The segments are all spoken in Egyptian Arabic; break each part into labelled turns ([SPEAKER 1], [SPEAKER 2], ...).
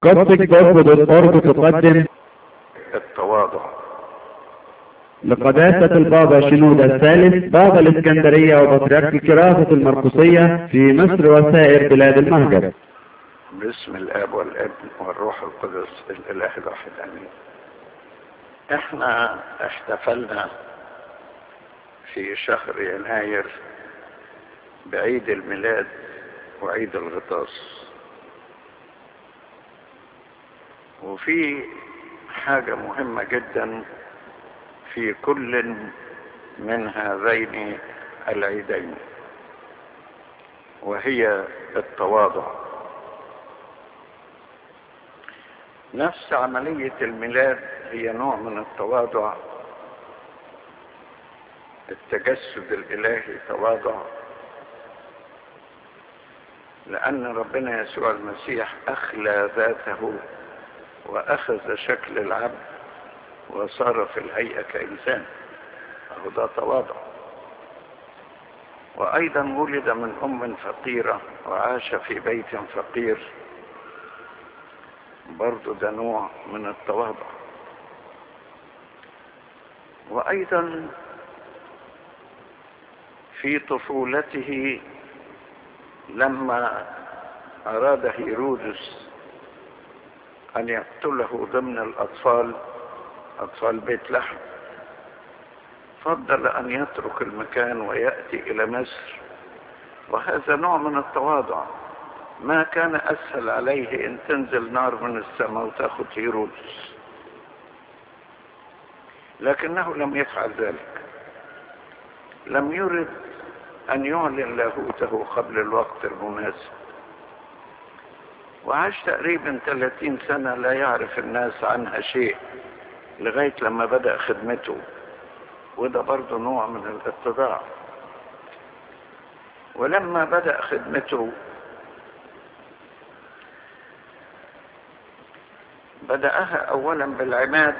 [SPEAKER 1] قصدك برضه بالقرب تقدم
[SPEAKER 2] التواضع
[SPEAKER 1] لقداسة البابا شنودة الثالث بابا الإسكندرية وبطريرك الكراسة المرقسية في مصر وسائر بلاد المهجر
[SPEAKER 2] باسم الاب والابن والروح القدس الاله الواحد امين احنا احتفلنا في شهر يناير بعيد الميلاد وعيد الغطاس وفي حاجة مهمة جدا في كل من هذين العيدين وهي التواضع نفس عملية الميلاد هي نوع من التواضع التجسد الإلهي تواضع لأن ربنا يسوع المسيح أخلى ذاته وأخذ شكل العبد وصار في الهيئة كإنسان وده تواضع وأيضا ولد من أم فقيرة وعاش في بيت فقير برضو ده نوع من التواضع وأيضا في طفولته لما أراد هيرودس أن يقتله ضمن الأطفال أطفال بيت لحم فضل أن يترك المكان ويأتي إلى مصر وهذا نوع من التواضع ما كان أسهل عليه أن تنزل نار من السماء وتأخذ هيرودس لكنه لم يفعل ذلك لم يرد أن يعلن لاهوته قبل الوقت المناسب وعاش تقريبا 30 سنة لا يعرف الناس عنها شيء لغاية لما بدأ خدمته وده برضه نوع من الاتضاع ولما بدأ خدمته بدأها أولا بالعماد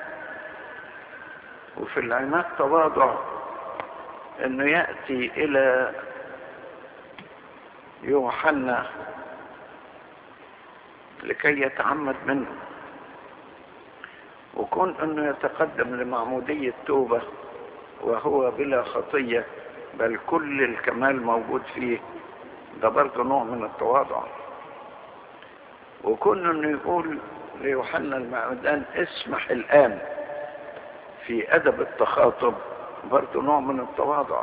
[SPEAKER 2] وفي العماد تواضع انه يأتي الى يوحنا لكي يتعمد منه وكون انه يتقدم لمعمودية توبة وهو بلا خطية بل كل الكمال موجود فيه ده برضه نوع من التواضع وكون انه يقول ليوحنا المعمدان اسمح الآن في أدب التخاطب برضه نوع من التواضع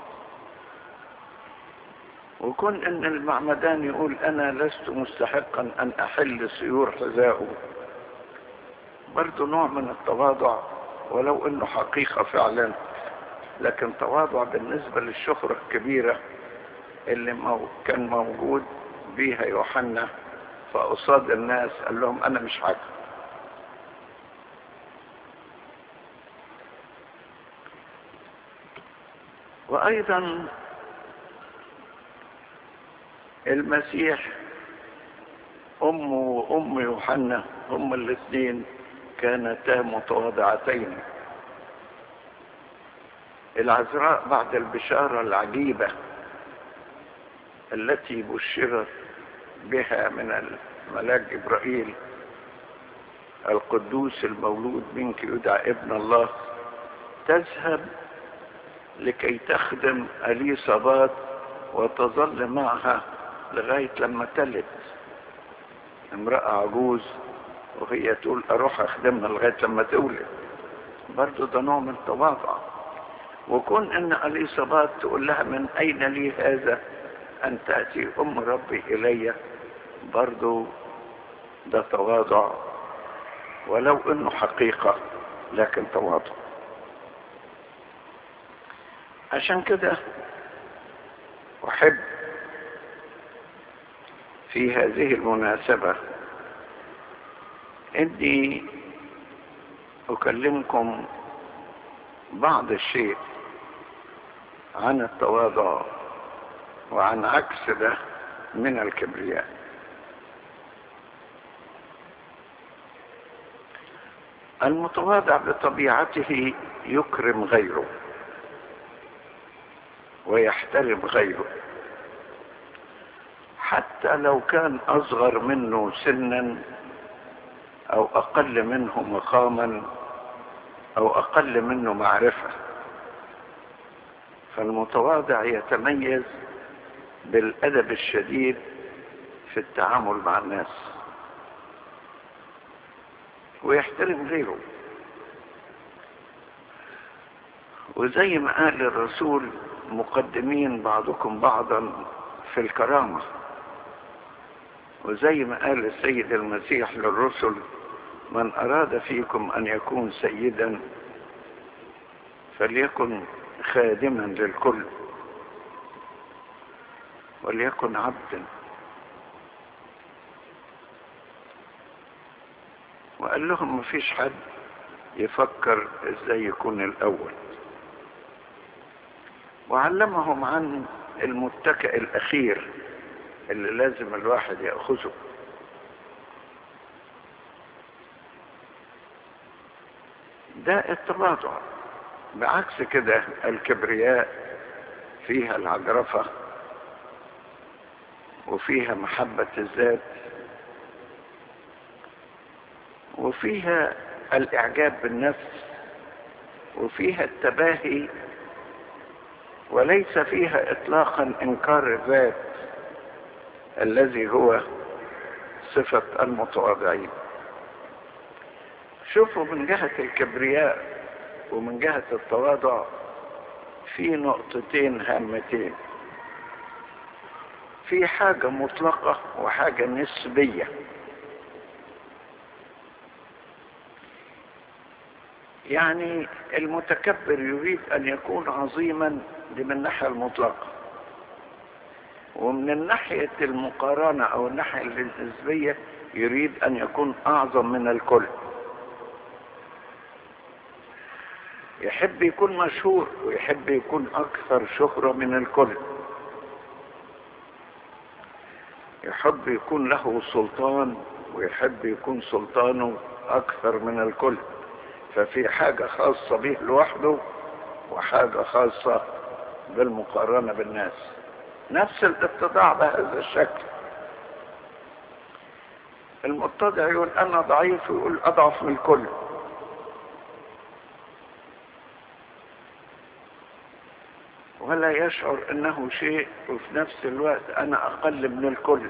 [SPEAKER 2] وكون ان المعمدان يقول انا لست مستحقا ان احل سيور حذائه برضه نوع من التواضع ولو انه حقيقة فعلا لكن تواضع بالنسبة للشهرة الكبيرة اللي مو كان موجود بيها يوحنا فقصاد الناس قال لهم انا مش حاجة وايضا المسيح امه وام يوحنا هما الاثنين كانتا متواضعتين العذراء بعد البشارة العجيبة التي بشرت بها من الملاك جبرائيل القدوس المولود منك يدعى ابن الله تذهب لكي تخدم أليصابات وتظل معها لغاية لما تلد امرأة عجوز وهي تقول أروح أخدمها لغاية لما تولد برضو ده نوع من التواضع وكون أن أليصابات تقول لها من أين لي هذا أن تأتي أم ربي إلي برضو ده تواضع ولو أنه حقيقة لكن تواضع عشان كده أحب في هذه المناسبة إني أكلمكم بعض الشيء عن التواضع وعن عكس ده من الكبرياء المتواضع بطبيعته يكرم غيره ويحترم غيره حتى لو كان أصغر منه سنا او اقل منه مقاما او اقل منه معرفة فالمتواضع يتميز بالادب الشديد في التعامل مع الناس ويحترم غيره وزي ما قال الرسول مقدمين بعضكم بعضا في الكرامة وزي ما قال السيد المسيح للرسل من أراد فيكم أن يكون سيدا فليكن خادما للكل وليكن عبدا وقال لهم مفيش حد يفكر ازاي يكون الاول وعلمهم عن المتكئ الاخير اللي لازم الواحد ياخذه ده التواضع بعكس كده الكبرياء فيها العجرفة وفيها محبة الذات وفيها الاعجاب بالنفس وفيها التباهي وليس فيها اطلاقا انكار الذات الذي هو صفة المتواضعين شوفوا من جهة الكبرياء ومن جهة التواضع في نقطتين هامتين في حاجة مطلقة وحاجة نسبية يعني المتكبر يريد ان يكون عظيما دي من الناحية المطلقة ومن الناحية المقارنة او الناحية النسبية يريد ان يكون اعظم من الكل يحب يكون مشهور ويحب يكون اكثر شهرة من الكل يحب يكون له سلطان ويحب يكون سلطانه اكثر من الكل ففي حاجة خاصة به لوحده وحاجة خاصة بالمقارنة بالناس نفس الاتضاع بهذا الشكل المتضع يقول انا ضعيف ويقول اضعف من الكل ولا يشعر انه شيء وفي نفس الوقت انا اقل من الكل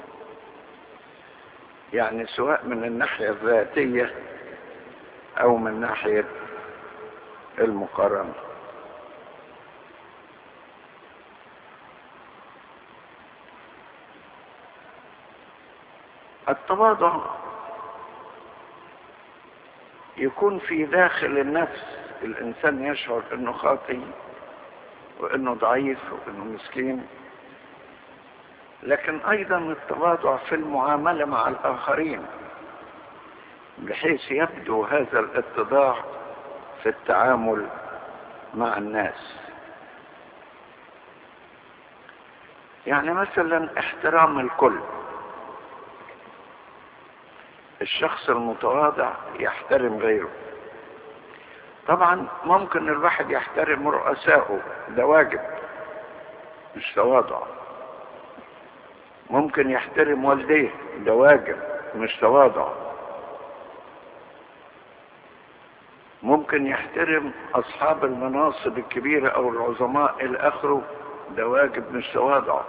[SPEAKER 2] يعني سواء من الناحية الذاتية او من ناحية المقارنة التواضع يكون في داخل النفس الانسان يشعر انه خاطئ وانه ضعيف وانه مسكين لكن ايضا التواضع في المعاملة مع الاخرين بحيث يبدو هذا الاتضاع في التعامل مع الناس يعني مثلا احترام الكل الشخص المتواضع يحترم غيره طبعا ممكن الواحد يحترم رؤسائه ده واجب مش تواضع ممكن يحترم والديه ده واجب مش تواضع ممكن يحترم اصحاب المناصب الكبيرة او العظماء الى اخره ده واجب مش تواضع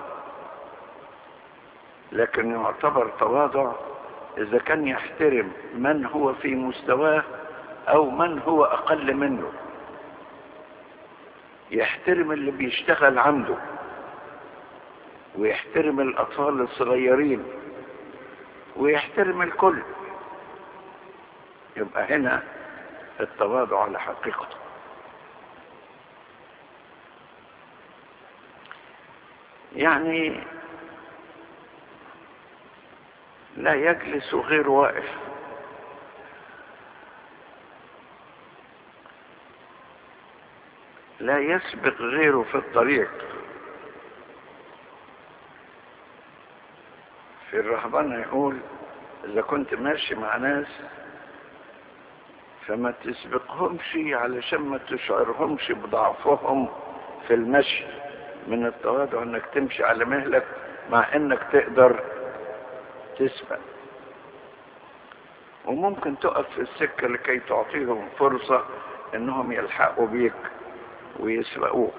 [SPEAKER 2] لكن يعتبر تواضع اذا كان يحترم من هو في مستواه او من هو اقل منه يحترم اللي بيشتغل عنده ويحترم الاطفال الصغيرين ويحترم الكل يبقى هنا التواضع على حقيقته يعني لا يجلس غير واقف لا يسبق غيره في الطريق في الرهبنة يقول إذا كنت ماشي مع ناس فما تسبقهمش علشان ما تشعرهمش بضعفهم في المشي من التواضع انك تمشي على مهلك مع انك تقدر تسبق وممكن تقف في السكة لكي تعطيهم فرصة انهم يلحقوا بيك ويسبقوك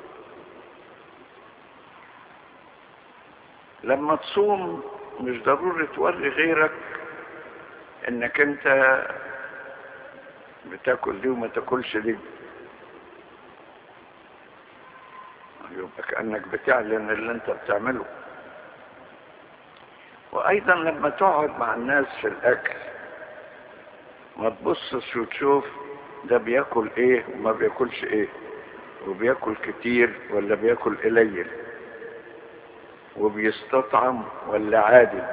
[SPEAKER 2] لما تصوم مش ضروري توري غيرك انك انت بتاكل دي وما تاكلش دي يبقى كأنك بتعلن اللي انت بتعمله وايضا لما تقعد مع الناس في الاكل ما تبصش وتشوف ده بياكل ايه وما بياكلش ايه وبياكل كتير ولا بياكل قليل وبيستطعم ولا عادي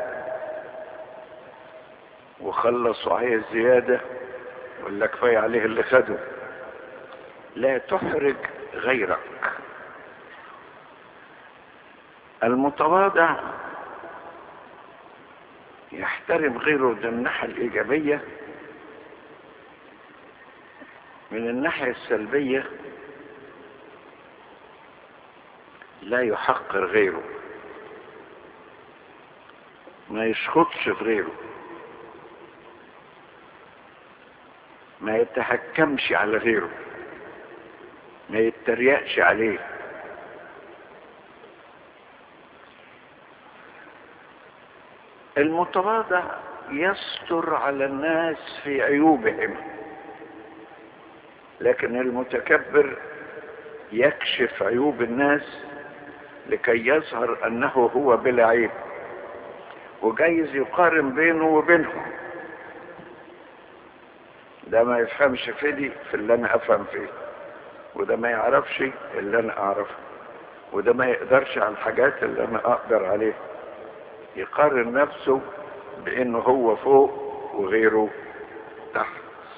[SPEAKER 2] وخلص وعايز زيادة ولا كفاية عليه اللي خده لا تحرج غيرك المتواضع يحترم غيره من الناحية الإيجابية من الناحية السلبية لا يحقر غيره ما يشخطش في غيره ما يتحكمش على غيره ما يتريقش عليه المتواضع يستر على الناس في عيوبهم لكن المتكبر يكشف عيوب الناس لكي يظهر انه هو بلا عيب وجايز يقارن بينه وبينهم ده ما يفهمش في دي في اللي انا افهم فيه وده ما يعرفش اللي انا اعرفه وده ما يقدرش على الحاجات اللي انا اقدر عليها يقارن نفسه بانه هو فوق وغيره تحت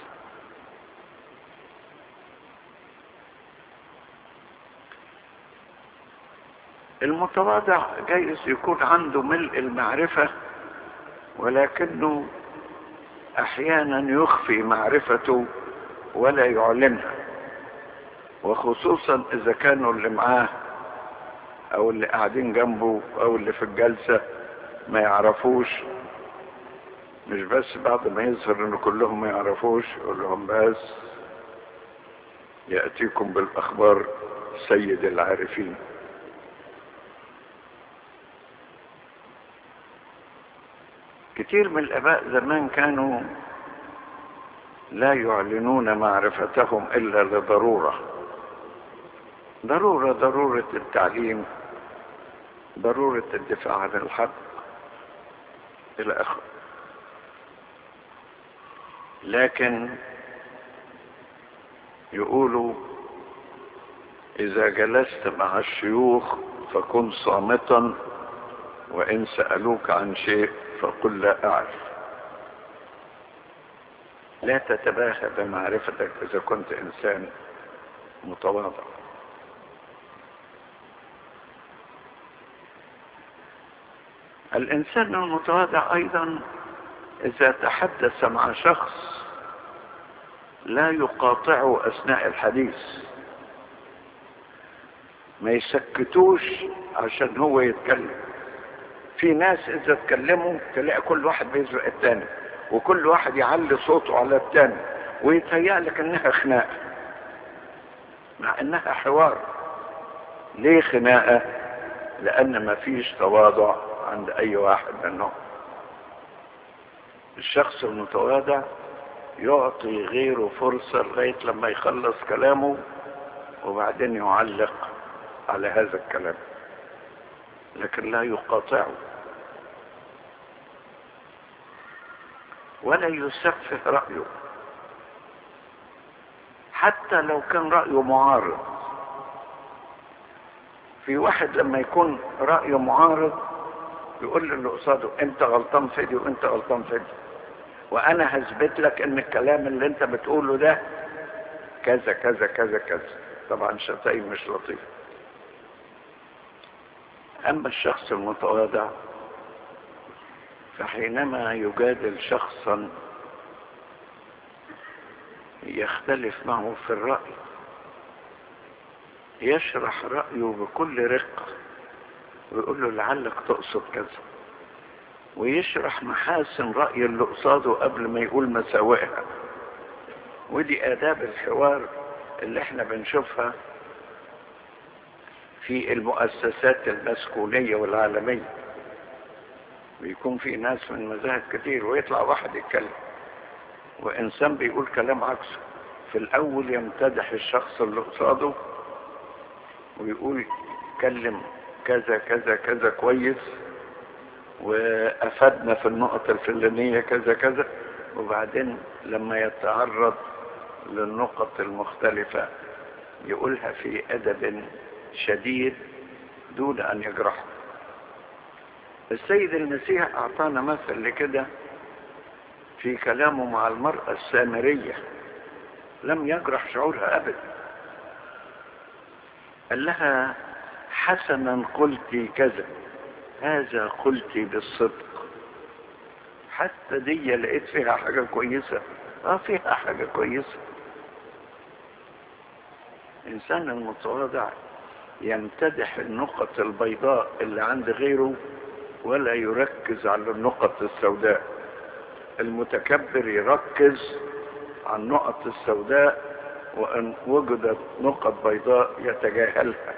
[SPEAKER 2] المتواضع جايز يكون عنده ملء المعرفة ولكنه احيانا يخفي معرفته ولا يعلنها وخصوصا اذا كانوا اللي معاه او اللي قاعدين جنبه او اللي في الجلسة ما يعرفوش مش بس بعد ما يظهر ان كلهم ما يعرفوش يقول لهم بس يأتيكم بالاخبار سيد العارفين كتير من الاباء زمان كانوا لا يعلنون معرفتهم الا لضروره ضروره ضروره التعليم ضروره الدفاع عن الحق الى اخره لكن يقولوا اذا جلست مع الشيوخ فكن صامتا وان سالوك عن شيء فقل لا أعرف لا تتباهى بمعرفتك إذا كنت إنسان متواضع الإنسان المتواضع أيضا إذا تحدث مع شخص لا يقاطعه أثناء الحديث ما يسكتوش عشان هو يتكلم في ناس اذا اتكلموا تلاقي كل واحد بيزرق التاني وكل واحد يعلي صوته على التاني ويتهيأ لك انها خناقه مع انها حوار ليه خناقه لان ما فيش تواضع عند اي واحد منهم الشخص المتواضع يعطي غيره فرصه لغايه لما يخلص كلامه وبعدين يعلق على هذا الكلام لكن لا يقاطعه ولا يسفه رأيه حتى لو كان رأيه معارض في واحد لما يكون رأيه معارض يقول للي قصاده انت غلطان في دي وانت غلطان في دي وانا هثبت لك ان الكلام اللي انت بتقوله ده كذا كذا كذا كذا طبعا شتايم مش لطيفه اما الشخص المتواضع فحينما يجادل شخصا يختلف معه في الرأي يشرح رأيه بكل رقة ويقول له لعلك تقصد كذا ويشرح محاسن رأي اللي قصاده قبل ما يقول مساوئها ودي آداب الحوار اللي احنا بنشوفها في المؤسسات المسكونية والعالمية بيكون في ناس من مذاهب كتير ويطلع واحد يتكلم وإنسان بيقول كلام عكسه في الأول يمتدح الشخص اللي قصاده ويقول كلم كذا كذا كذا كويس وأفادنا في النقط الفلانية كذا كذا وبعدين لما يتعرض للنقط المختلفة يقولها في أدب شديد دون أن يجرحه السيد المسيح أعطانا مثل لكده في كلامه مع المرأة السامرية لم يجرح شعورها أبدا قال لها حسنا قلت كذا هذا قلت بالصدق حتى دي لقيت فيها حاجة كويسة اه فيها حاجة كويسة الإنسان المتواضع يمتدح النقط البيضاء اللي عند غيره ولا يركز على النقط السوداء المتكبر يركز على النقط السوداء وأن وجدت نقط بيضاء يتجاهلها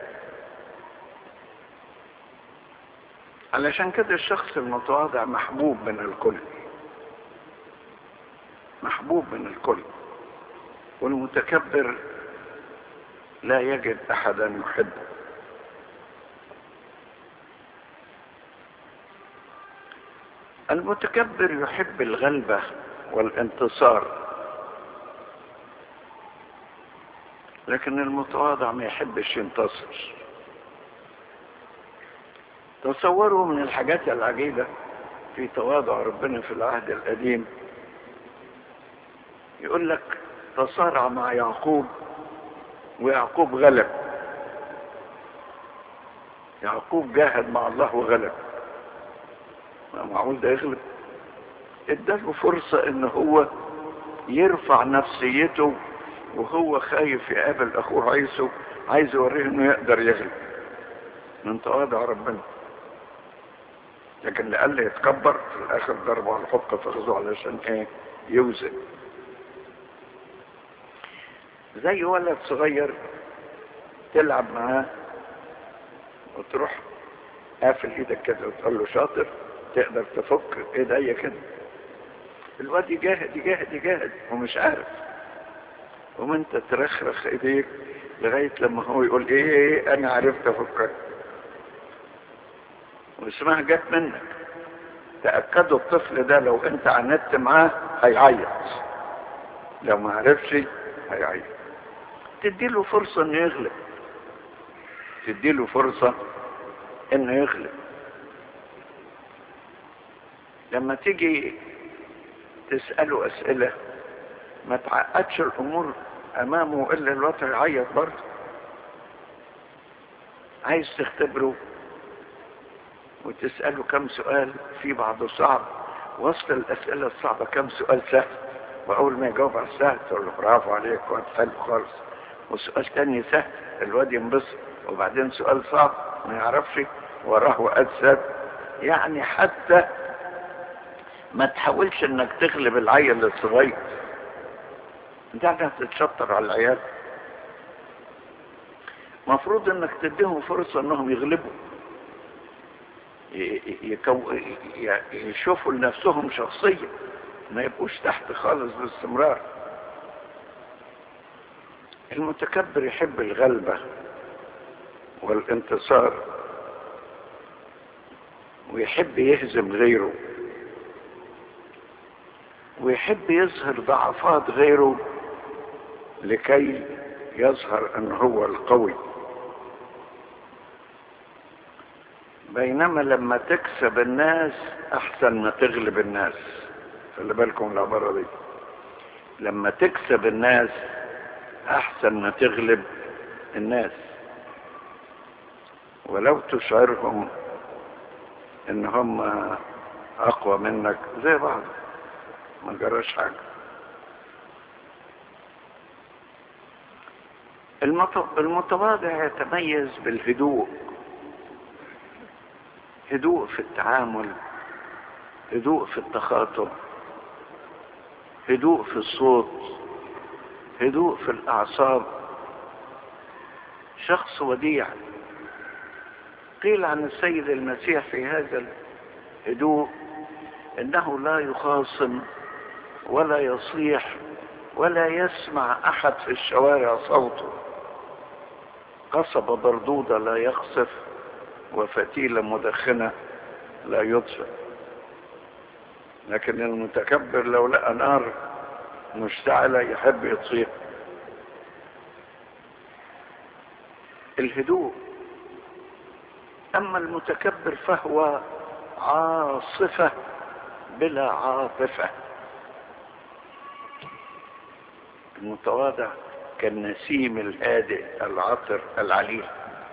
[SPEAKER 2] علشان كده الشخص المتواضع محبوب من الكل محبوب من الكل والمتكبر لا يجد احدا يحبه المتكبر يحب الغلبة والانتصار لكن المتواضع ما يحبش ينتصر تصوروا من الحاجات العجيبة في تواضع ربنا في العهد القديم يقول لك تصارع مع يعقوب ويعقوب غلب يعقوب جاهد مع الله وغلب ما معقول ده يغلب اداله فرصة ان هو يرفع نفسيته وهو خايف يقابل اخوه عيسو عايز يوريه انه يقدر يغلب من تواضع ربنا لكن اللي قال لي يتكبر في الاخر ضربه على الحق فخذه علشان ايه يوزن زي ولد صغير تلعب معاه وتروح قافل ايدك كده وتقول له شاطر تقدر تفك ايديا كده الواد يجاهد يجاهد يجاهد ومش عارف وما انت ترخرخ ايديك لغاية لما هو يقول ايه انا عرفت افكك واسمها جت منك تأكدوا الطفل ده لو انت عندت معاه هيعيط لو ما عرفش هيعيط تديله فرصة انه يغلب تديله فرصة انه يغلب لما تيجي تسأله اسئلة ما تعقدش الامور امامه الا الوقت يعيط برضه عايز تختبره وتسأله كم سؤال في بعضه صعب وسط الأسئلة الصعبة كم سؤال سهل وأول ما يجاوب على السهل تقول له برافو عليك واد حلو خالص وسؤال تاني سهل الواد ينبسط وبعدين سؤال صعب ما يعرفش وراه وقاد سهل يعني حتى ما تحاولش انك تغلب العيل الصغير انت هتتشطر على العيال مفروض انك تديهم فرصة انهم يغلبوا يكو... يشوفوا لنفسهم شخصية ما يبقوش تحت خالص باستمرار المتكبر يحب الغلبة والانتصار ويحب يهزم غيره ويحب يظهر ضعفات غيره لكي يظهر ان هو القوي بينما لما تكسب الناس احسن ما تغلب الناس خلي بالكم العبارة دي لما تكسب الناس احسن ما تغلب الناس ولو تشعرهم ان هم اقوى منك زي بعض ما جراش حاجة المتواضع يتميز بالهدوء هدوء في التعامل هدوء في التخاطب هدوء في الصوت هدوء في الأعصاب شخص وديع قيل عن السيد المسيح في هذا الهدوء انه لا يخاصم ولا يصيح ولا يسمع احد في الشوارع صوته قصبة بردودة لا يقصف وفتيلة مدخنة لا يطفئ لكن المتكبر لو لقى نار مشتعلة يحب يطفئ الهدوء أما المتكبر فهو عاصفة بلا عاطفة المتواضع كالنسيم الهادئ العطر العليل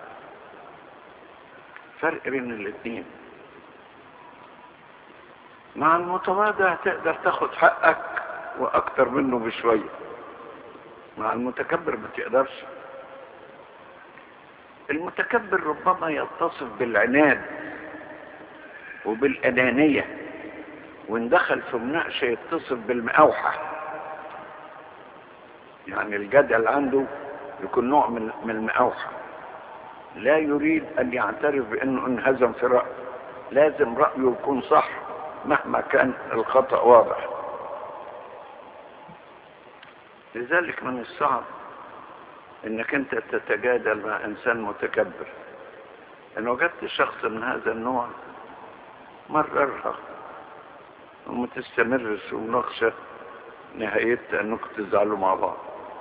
[SPEAKER 2] فرق بين الاثنين مع المتواضع تقدر تاخد حقك واكتر منه بشوية مع المتكبر ما تقدرش المتكبر ربما يتصف بالعناد وبالأنانية وان دخل في مناقشة يتصف بالمقاوحة يعني الجدل عنده يكون نوع من من المقاوحة لا يريد ان يعترف بانه انهزم في رأي لازم رأيه يكون صح مهما كان الخطأ واضح لذلك من الصعب انك انت تتجادل مع انسان متكبر ان وجدت شخص من هذا النوع مررها وما تستمرش في مناقشة نهايتها انكم تزعلوا مع بعض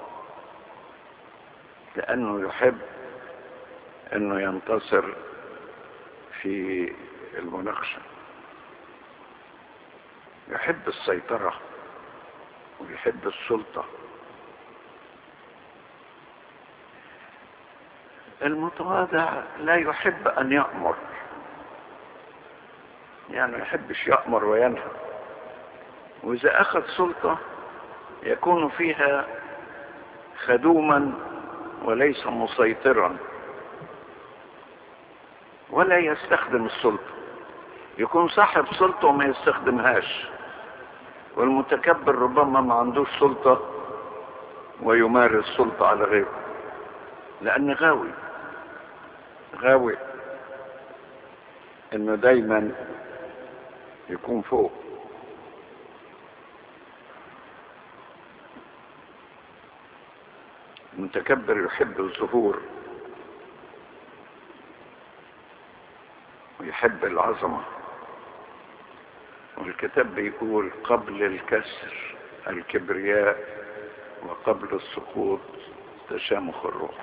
[SPEAKER 2] لانه يحب انه ينتصر في المناقشة يحب السيطرة ويحب السلطة المتواضع لا يحب ان يأمر يعني ما يحبش يأمر وينهى واذا اخذ سلطة يكون فيها خدوما وليس مسيطرا ولا يستخدم السلطة يكون صاحب سلطة وما يستخدمهاش والمتكبر ربما ما عندوش سلطة ويمارس سلطة على غيره لأن غاوي غاوي انه دايما يكون فوق المتكبر يحب الظهور ويحب العظمة والكتاب بيقول قبل الكسر الكبرياء وقبل السقوط تشامخ الروح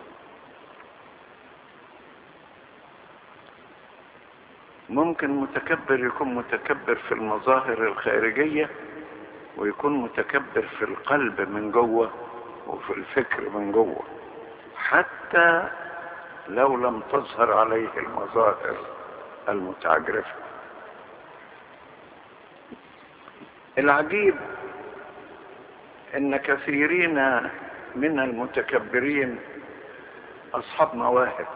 [SPEAKER 2] ممكن متكبر يكون متكبر في المظاهر الخارجية ويكون متكبر في القلب من جوه وفي الفكر من جوه حتى لو لم تظهر عليه المظاهر المتعجرفة العجيب ان كثيرين من المتكبرين اصحاب مواهب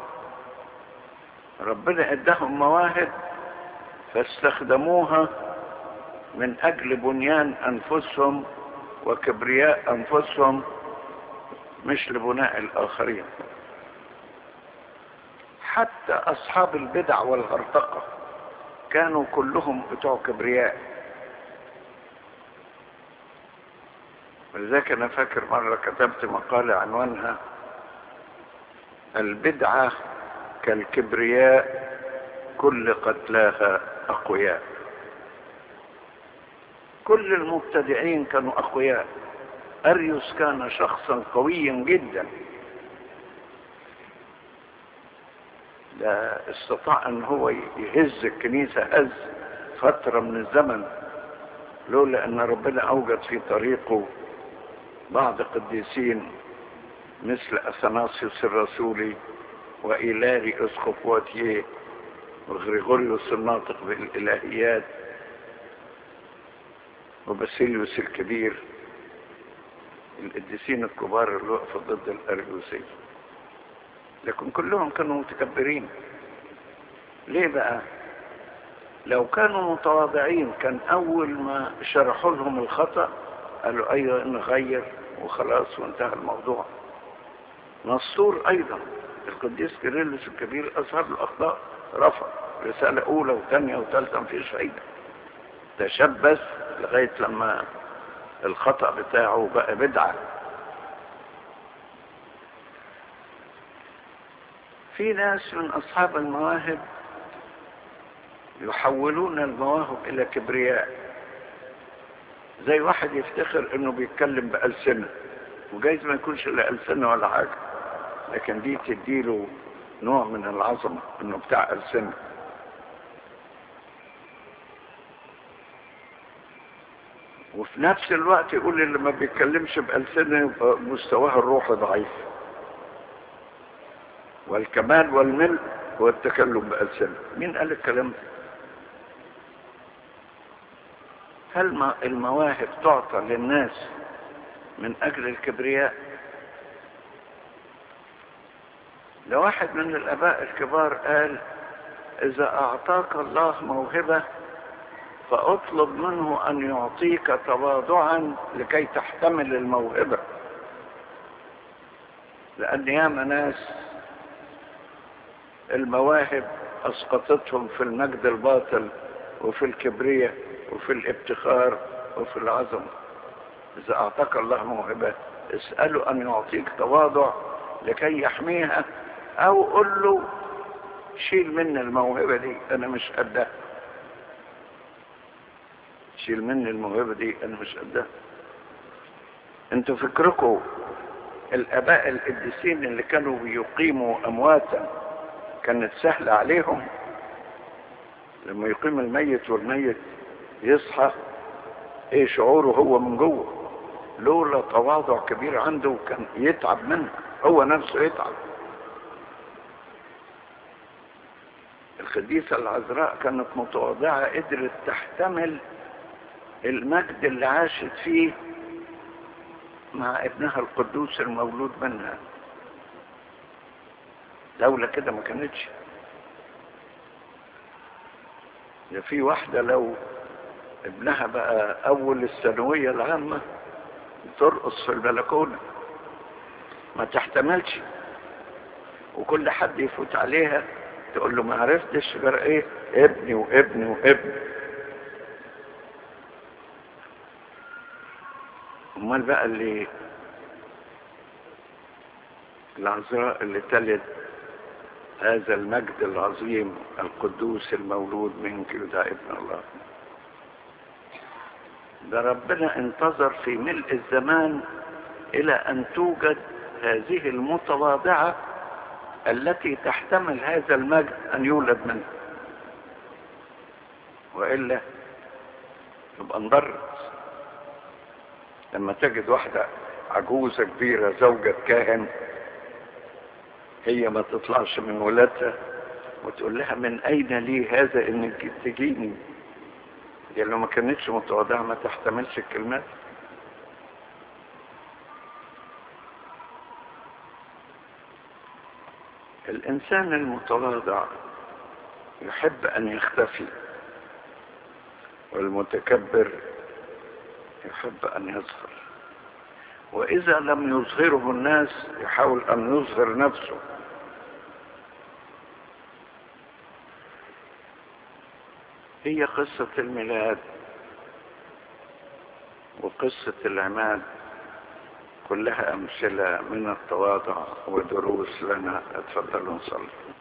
[SPEAKER 2] ربنا اداهم مواهب فاستخدموها من اجل بنيان انفسهم وكبرياء انفسهم مش لبناء الاخرين حتى اصحاب البدع والهرطقة كانوا كلهم بتوع كبرياء ولذلك انا فاكر مرة كتبت مقالة عنوانها البدعة كالكبرياء كل قتلاها اقوياء كل المبتدعين كانوا اقوياء اريوس كان شخصا قويا جدا ده استطاع ان هو يهز الكنيسة هز فترة من الزمن لولا ان ربنا اوجد في طريقه بعض قديسين مثل اثناسيوس الرسولي وإيلاري اسقف واتيه وغريغوريوس الناطق بالالهيات وباسيليوس الكبير القديسين الكبار اللي وقفوا ضد الاريوسيه لكن كلهم كانوا متكبرين ليه بقى لو كانوا متواضعين كان أول ما شرحوا لهم الخطأ قالوا أيوة نغير وخلاص وانتهى الموضوع نصور أيضا القديس كيرلس الكبير أظهر الأخطاء رفض رسالة أولى وثانية وثالثة مفيش فايدة تشبث لغاية لما الخطأ بتاعه بقى بدعة في ناس من أصحاب المواهب يحولون المواهب إلى كبرياء زي واحد يفتخر إنه بيتكلم بألسنة وجايز ما يكونش إلا ألسنة ولا حاجة لكن دي تديله نوع من العظمة إنه بتاع ألسنة وفي نفس الوقت يقول اللي ما بيتكلمش بألسنة يبقى مستواه الروحي ضعيف والكمال والملء هو التكلم بألسنة مين قال الكلام ده هل المواهب تعطى للناس من أجل الكبرياء لو واحد من الآباء الكبار قال إذا أعطاك الله موهبة فاطلب منه أن يعطيك تواضعا لكي تحتمل الموهبة لأن ياما ناس المواهب أسقطتهم في المجد الباطل وفي الكبرية وفي الافتخار وفي العظمة إذا أعطاك الله موهبة اسأله أن يعطيك تواضع لكي يحميها أو قل له شيل مني الموهبة دي أنا مش قدها شيل مني الموهبة دي أنا مش قدها انتوا فكركم الآباء القديسين اللي كانوا بيقيموا أمواتا كانت سهلة عليهم لما يقيم الميت والميت يصحى ايه شعوره هو من جوه لولا تواضع كبير عنده كان يتعب منه هو نفسه يتعب القديسة العذراء كانت متواضعة قدرت تحتمل المجد اللي عاشت فيه مع ابنها القدوس المولود منها لولا كده ما كانتش ده في واحدة لو ابنها بقى أول الثانوية العامة ترقص في البلكونة ما تحتملش وكل حد يفوت عليها تقول له ما عرفتش غير ايه ابني وابني وابني امال بقى اللي العذراء اللي تلد هذا المجد العظيم القدوس المولود منك ده ابن الله ده ربنا انتظر في ملء الزمان الى ان توجد هذه المتواضعة التي تحتمل هذا المجد ان يولد منه وإلا يبقى انضرت لما تجد واحدة عجوزة كبيرة زوجة كاهن هي ما تطلعش من ولادها وتقول لها من اين لي هذا انك تجيني دي لو ما كانتش متواضعة ما تحتملش الكلمات الانسان المتواضع يحب ان يختفي والمتكبر يحب ان يظهر واذا لم يظهره الناس يحاول ان يظهر نفسه هي قصة الميلاد وقصة العماد كلها أمثلة من التواضع ودروس لنا اتفضلوا نصلي